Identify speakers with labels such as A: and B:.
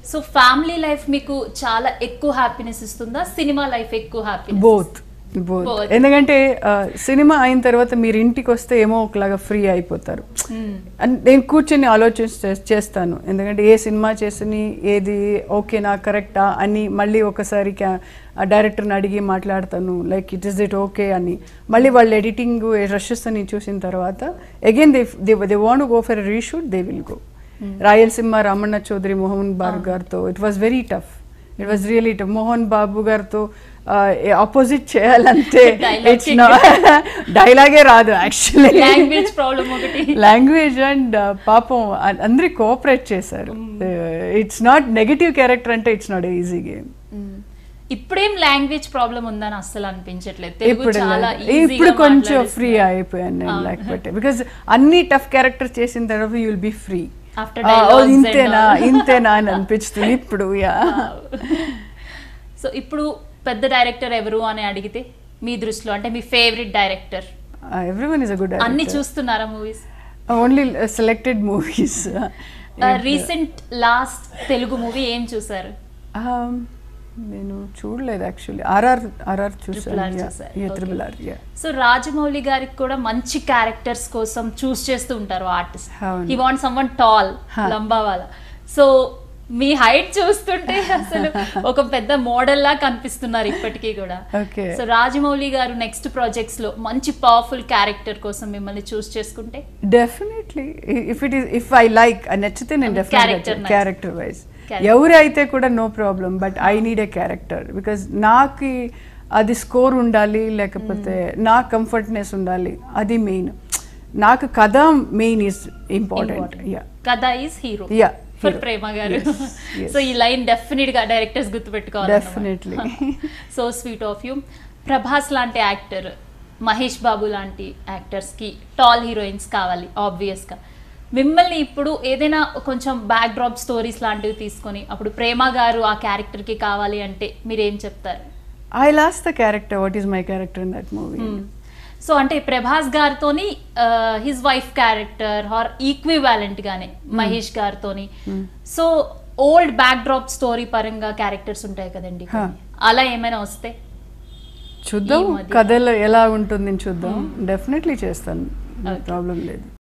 A: So family life మీకు చాలా ఎక్కువ హ్యాపీనెస్ ఇస్తుందా సినిమా లైఫ్ ఎక్కువ హ్యాపీనెస్
B: బోత్ బోత్
A: Both.
B: ఎందుకంటే ఆ, సినిమా అయిన తర్వాత మీరు ఇంటికి వస్తే ఏమో ఒకలాగా ఫ్రీ అయిపోతారు అండ్ నేను కూర్చొని ఆలోచన చే- చేస్తాను ఎందుకంటే ఏ సినిమా చేసిని ఏది ఓకేనా కరెక్టా అని మళ్ళీ ఒకసారి క్యా ఆ డైరెక్టర్ని అడిగి మాట్లాడతాను like it is it okay అని మళ్ళీ వాళ్ళు ఎడిటింగ్ రషెస్ అని చూసిన తర్వాత again they they they want go for reshoot they will go Rayalaseema Ramanna Chowdary Mohan Babu గారితో it was very tough it was really tough Mohan Babu గారితో ఆపోజిట్ చేయాలంటే
A: Dialogue
B: ఇట్స్ డైలాగే రాదు యాక్చువల్లీ
A: లాంగ్వేజ్ ప్రాబ్లం ఒకటి
B: లాంగ్వేజ్ అండ్ పాపం అ- అందరి కోఆపరేట్ చేశారు ఇట్స్ నాట్ నెగటివ్ క్యారెక్టర్ అంటే it's not easy game
A: hmm. ఇప్పుడేం లాంగ్వేజ్ ప్రాబ్లం ఉందని అస్సలు అనిపించట్లేదు తెలుగు
B: ఇప్పుడు
A: చాలా
B: లేదు.
A: easy
B: ఇప్పుడు
A: గా
B: కొంచెం
A: మాట్లాడేస్తున్నారు.
B: ఫ్రీ అయిపోయాను నేను లేకపోతే బికాజ్ అన్ని టఫ్ క్యారెక్టర్ చేసిన తర్వాత you will be free
A: After dialogues and
B: ఇంతేనా
A: all.
B: ఇంతేనా అని అనిపిస్తుంది ఇప్పుడు యా
A: సో ఇప్పుడు పెద్ద డైరెక్టర్ ఎవరు అని అడిగితే మీ దృష్టిలో అంటే మీ favourite director
B: every one is a good
A: అన్ని చూస్తున్నారా movies
B: only selected movies
A: recent last Telugu movie ఏం చూసారు
B: నేను చూడలేదు actually RR RR
A: Triple R
B: చూసాను
A: చూసారు. Okay.
B: Triple R yeah
A: so Rajamouli గారికి కూడా మంచి క్యారెక్టర్స్ కోసం చూస్ చేస్తూ ఉంటారు ఆర్టిస్ట్
B: అవును.
A: He want some one tall
B: Huh.
A: లంబావాలా సో మీ హైట్ చూస్తుంటే అసలు ఒక పెద్ద మోడల్ లా కనిపిస్తున్నారు ఇప్పటికీ కూడా
B: Okay.
A: సో రాజమౌళి గారు నెక్స్ట్ ప్రాజెక్ట్స్ లో మంచి పవర్ఫుల్ క్యారెక్టర్ కోసం మిమ్మల్ని చూస్ చేసుకుంటే
B: definitely if it is if I like నచ్చితే నేను
A: Character
B: డెఫినెట్
A: నచ్చి-
B: క్యారెక్టర్ వైజ్
A: Character.
B: ఎవరు అయితే కూడా no problem but I need a character because నాకు అది స్కోర్ ఉండాలి లేకపోతే నా కంఫర్ట్నెస్ ఉండాలి అది మెయిన్ నాకు కథ మెయిన్ ఈజ్ ఇంపార్టెంట్ యా
A: కథ is hero
B: yeah
A: for Prema గారు
B: Yes, yes.
A: సో ఈ లైన్ డెఫినెట్ గా డైరెక్టర్స్ గుర్తుపెట్టుకోవాలి
B: Definitely.
A: So sweet of you Prabhas లాంటి యాక్టర్ మహేష్ బాబు లాంటి యాక్టర్స్ కి టాల్ హీరోయిన్స్ కావాలి ఆబ్వియస్ గా మిమ్మల్ని ఇప్పుడు ఏదైనా కొంచెం బ్యాక్ డ్రాప్ స్టోరీస్ లాంటివి తీసుకొని అప్పుడు ప్రేమ గారు ఆ క్యారెక్టర్ కి కావాలి అంటే మీరు ఏం చెప్తారు
B: I lost the character what is my character in that movie
A: so అంటే ప్రభాస్ గారితోని his wife character are equivalent గానే మహేష్ గారితోని so old backdrop story పరంగా క్యారెక్టర్స్ ఉంటాయి కదండి
B: Huh.
A: కొన్ని. అలా ఏమైనా వస్తే
B: చూద్దాం
A: ఈ మధ్య-
B: కథలో ఎలా ఉంటుంది చూద్దాం డెఫినెట్లీ చేస్తాను
A: Okay.
B: ప్రాబ్లం లేదు